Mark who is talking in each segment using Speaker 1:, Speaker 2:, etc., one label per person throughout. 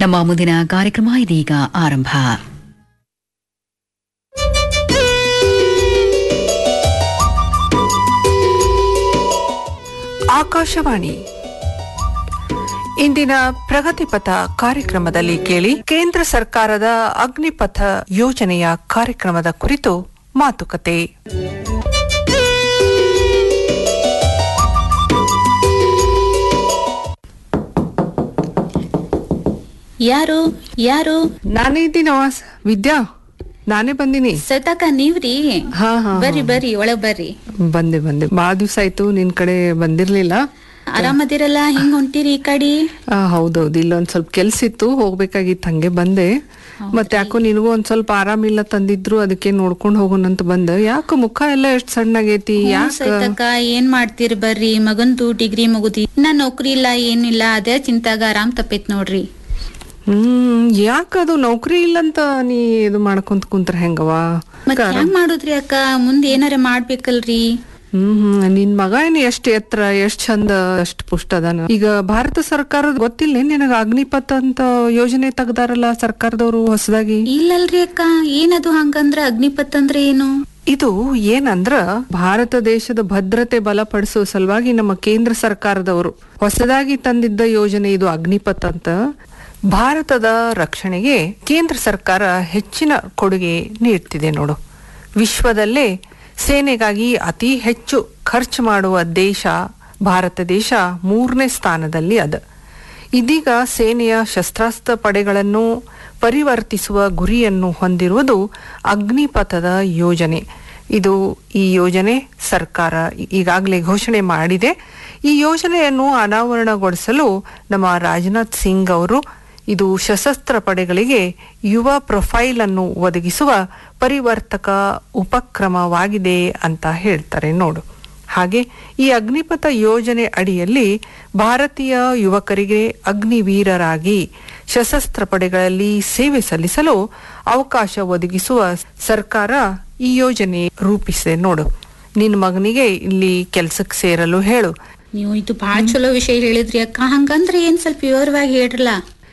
Speaker 1: ನಮ್ಮ ಮುಂದಿನ ಕಾರ್ಯಕ್ರಮ ಇದೀಗ ಆರಂಭ
Speaker 2: ಆಕಾಶವಾಣಿ ಇಂದಿನ ಪ್ರಗತಿಪಥ ಕಾರ್ಯಕ್ರಮದಲ್ಲಿ ಕೇಳಿ ಕೇಂದ್ರ ಸರ್ಕಾರದ ಅಗ್ನಿಪಥ ಯೋಜನೆಯ ಕಾರ್ಯಕ್ರಮದ ಕುರಿತು ಮಾತುಕತೆ
Speaker 3: ಯಾರು ಯಾರು
Speaker 2: ನಾನೇ ಇದ್ದೀನವ ವಿದ್ಯಾ ನಾನೇ ಬಂದಿನಿ
Speaker 3: ಸತಕ ನೀವ್ರಿ
Speaker 2: ಹಾ ಹಾ
Speaker 3: ಬರ್ರಿ ಬರ್ರಿ ಒಳಗ್ ಬರ್ರಿ
Speaker 2: ಬಂದೆ ಬಂದೆ ಬಾಳ ದಿವ್ಸ ಆಯ್ತು ನಿನ್ ಕಡೆ ಬಂದಿರ್ಲಿಲ್ಲ
Speaker 3: ಆರಾಮದಿರಲ್ಲ ಹಿಂಗ್ ಹೊಂಟಿರಿ ಈ ಕಡಿ
Speaker 2: ಆ, ಹೌದೌದು ಇಲ್ಲೊಂದ್ ಸ್ವಲ್ಪ ಕೆಲ್ಸ ಇತ್ತು ಹೋಗ್ಬೇಕಾಗಿತ್ತು ಹಂಗೆ ಬಂದೆ ಮತ್ತೆ ಯಾಕೋ ನಿನಗೂ ಒಂದ್ ಸ್ವಲ್ಪ ಆರಾಮಿಲ್ಲ ತಂದಿದ್ರು ಅದಕ್ಕೆ ನೋಡ್ಕೊಂಡ್ ಹೋಗೋಣಂತ ಬಂದೆ ಯಾಕೋ ಮುಖ ಎಲ್ಲ ಎಷ್ಟ್ ಸಣ್ಣಗೈತಿ ಯಾಕ
Speaker 3: ಸೈತಕ್ಕ ಏನ್ ಮಾಡ್ತೀರಿ ಬರ್ರಿ ಮಗಂದು ಡಿಗ್ರಿ ಮುಗುದಿ ಇನ್ನ ನೌಕರಿ ಇಲ್ಲ ಏನಿಲ್ಲ ಅದೇ ಚಿಂತಾಗ ಆರಾಮ್ ತಪ್ಪೈತ್ ನೋಡ್ರಿ
Speaker 2: ಹ್ಮ್ ಯಾಕದು ನೌಕರಿ ಇಲ್ಲಂತ ನೀ ಇದು ಮಾಡ್ಕೊಂತ ಕುಂತ್ರ ಹೆಂಗವ
Speaker 3: ಮತ್ ಹೆಂಗ್ ಮಾಡುದ್ರಿ ಅಕ್ಕ ಮುಂದ್ ಏನಾರ ಮಾಡ್ಬೇಕಲ್ರಿ
Speaker 2: ಹ್ಮ್ ಹ್ಮ್ ನಿನ್ ಮಗ ಏನ್ ಎಷ್ಟ್ ಎತ್ತರ ಎಷ್ಟ್ ಚಂದ ಎಷ್ಟ್ ಪುಷ್ಟ ಅದಾನ ಈಗ ಭಾರತ ಸರ್ಕಾರದ ಗೊತ್ತಿಲ್ಲ ನಿನಗ ಅಗ್ನಿಪಥ ಅಂತ ಯೋಜನೆ ತೆಗ್ದಾರಲ್ಲ ಸರ್ಕಾರದವರು ಹೊಸದಾಗಿ
Speaker 3: ಇಲ್ಲಲ್ರಿ ಅಕ್ಕ ಏನದು ಹಂಗಂದ್ರ ಅಗ್ನಿಪತ್ ಅಂದ್ರೆ ಏನು
Speaker 2: ಇದು ಏನಂದ್ರ ಭಾರತ ದೇಶದ ಭದ್ರತೆ ಬಲಪಡಿಸುವ ಸಲುವಾಗಿ ನಮ್ಮ ಕೇಂದ್ರ ಸರ್ಕಾರದವರು ಹೊಸದಾಗಿ ತಂದಿದ್ದ ಯೋಜನೆ ಇದು ಅಗ್ನಿಪಥ್ ಅಂತ ಭಾರತದ ರಕ್ಷಣೆಗೆ ಕೇಂದ್ರ ಸರ್ಕಾರ ಹೆಚ್ಚಿನ ಕೊಡುಗೆ ನೀಡ್ತಿದೆ ನೋಡು ವಿಶ್ವದಲ್ಲೇ ಸೇನೆಗಾಗಿ ಅತಿ ಹೆಚ್ಚು ಖರ್ಚು ಮಾಡುವ ದೇಶ ಭಾರತ ದೇಶ ಮೂರನೇ ಸ್ಥಾನದಲ್ಲಿ ಅದ ಇದೀಗ ಸೇನೆಯ ಶಸ್ತ್ರಾಸ್ತ್ರ ಪಡೆಗಳನ್ನು ಪರಿವರ್ತಿಸುವ ಗುರಿಯನ್ನು ಹೊಂದಿರುವುದು ಅಗ್ನಿಪಥದ ಯೋಜನೆ ಇದು ಈ ಯೋಜನೆ ಸರ್ಕಾರ ಈಗಾಗಲೇ ಘೋಷಣೆ ಮಾಡಿದೆ ಈ ಯೋಜನೆಯನ್ನು ಅನಾವರಣಗೊಳಿಸಲು ನಮ್ಮ ರಾಜನಾಥ್ ಸಿಂಗ್ ಅವರು ಇದು ಸಶಸ್ತ್ರ ಪಡೆಗಳಿಗೆ ಯುವ ಪ್ರೊಫೈಲ್ ಅನ್ನು ಒದಗಿಸುವ ಪರಿವರ್ತಕ ಉಪಕ್ರಮವಾಗಿದೆ ಅಂತ ಹೇಳ್ತಾರೆ ನೋಡು ಹಾಗೆ ಈ ಅಗ್ನಿಪಥ ಯೋಜನೆ ಅಡಿಯಲ್ಲಿ ಭಾರತೀಯ ಯುವಕರಿಗೆ ಅಗ್ನಿವೀರರಾಗಿ ಸಶಸ್ತ್ರ ಪಡೆಗಳಲ್ಲಿ ಸೇವೆ ಸಲ್ಲಿಸಲು ಅವಕಾಶ ಒದಗಿಸುವ ಸರ್ಕಾರ ಈ ಯೋಜನೆ ರೂಪಿಸಿದೆ ನೋಡು ನಿನ್ನ ಮಗನಿಗೆ ಇಲ್ಲಿ ಕೆಲ್ಸಕ್ಕೆ ಸೇರಲು ಹೇಳು
Speaker 3: ನೀವು ಇದು ಬಾಳ ಚಲೋ ವಿಷಯ ಹೇಳಿದ್ರಿ ಅಕ್ಕ ಹಂಗಂದ್ರ ಏನ್ ಸ್ವಲ್ಪ ವಿವರವಾಗಿ ಹೇಳ್ರಲ್ಲ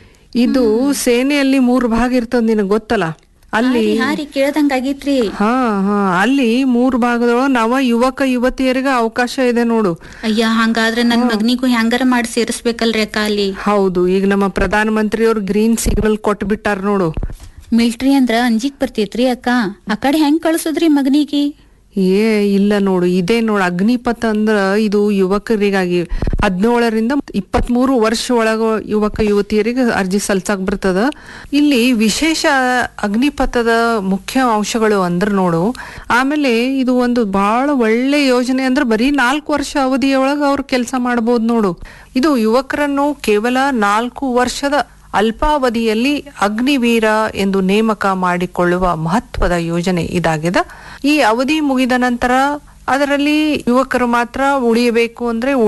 Speaker 2: ಇದು ಸೇನೆಯಲ್ಲಿ ಮೂರು ಭಾಗ ಇರ್ತದ ನಿನಗೆ ಗೊತ್ತಲ್ಲ ಅಲ್ಲಿ
Speaker 3: ಹಾರಿ ಹಾರಿ ಕೇಳ್ದಂಗ ಆಗೈತ್ರಿ
Speaker 2: ಹಾ ಹಾ ಅಲ್ಲಿ ಮೂರು ಭಾಗದೊಳಗ ನವ ಯುವಕ ಯುವತಿಯರಿಗೆ ಅವಕಾಶ ಇದೆ ನೋಡು
Speaker 3: ಅಯ್ಯ ಹಂಗಾದ್ರೆ ನನ್ ಮಗನಿಗೂ ಹೆಂಗಾರ ಮಾಡಿ ಸೇರಿಸ್ಬೇಕಲ್ರಿ ಅಕ್ಕ ಅಲ್ಲಿ
Speaker 2: ಹೌದು ಈಗ ನಮ್ಮ ಪ್ರಧಾನ ಮಂತ್ರಿಯವ್ರು ಗ್ರೀನ್ ಸಿಗ್ನಲ್ ಕೊಟ್ಬಿಟ್ಟಾರ ನೋಡು
Speaker 3: ಮಿಲ್ಟ್ರಿ ಅಂದ್ರ ಅಂಜಿಕ್ ಬರ್ತೈತ್ರಿ ಅಕ್ಕ ಆ ಕಡೆ ಹೆಂಗ್ ಕಳ್ಸುದ್ರಿ ಮಗನಿಗೆ
Speaker 2: ಏ ಇಲ್ಲ ನೋಡು ಇದೇ ನೋಡು ಅಗ್ನಿಪಥ ಅಂದ್ರ ಇದು ಯುವಕರಿಗಾಗಿ ಹದಿನೇಳರಿಂದ ಇಪ್ಪತ್ಮೂರು ವರ್ಷ ಒಳಗ ಯುವಕ ಯುವತಿಯರಿಗೆ ಅರ್ಜಿ ಸಲ್ಸಕ್ ಬರ್ತದ ಇಲ್ಲಿ ವಿಶೇಷ ಅಗ್ನಿಪಥದ ಮುಖ್ಯ ಅಂಶಗಳು ಅಂದ್ರ ನೋಡು ಆಮೇಲೆ ಇದು ಒಂದು ಬಹಳ ಒಳ್ಳೆ ಯೋಜನೆ ಅಂದ್ರೆ ಬರೀ ನಾಲ್ಕು ವರ್ಷ ಅವಧಿಯೊಳಗ ಅವ್ರು ಕೆಲಸ ಮಾಡಬಹುದು ನೋಡು ಇದು ಯುವಕರನ್ನು ಕೇವಲ ನಾಲ್ಕು ವರ್ಷದ ಅಲ್ಪಾವಧಿಯಲ್ಲಿ ಅಗ್ನಿವೀರ ಎಂದು ನೇಮಕ ಮಾಡಿಕೊಳ್ಳುವ ಮಹತ್ವದ ಯೋಜನೆ ಇದಾಗಿದೆ ಈ ಅವಧಿ ಮುಗಿದ ನಂತರ ಅದರಲ್ಲಿ ಯುವಕರು ಮಾತ್ರ ಉಳಿಯಬೇಕು ಅಂದ್ರೆ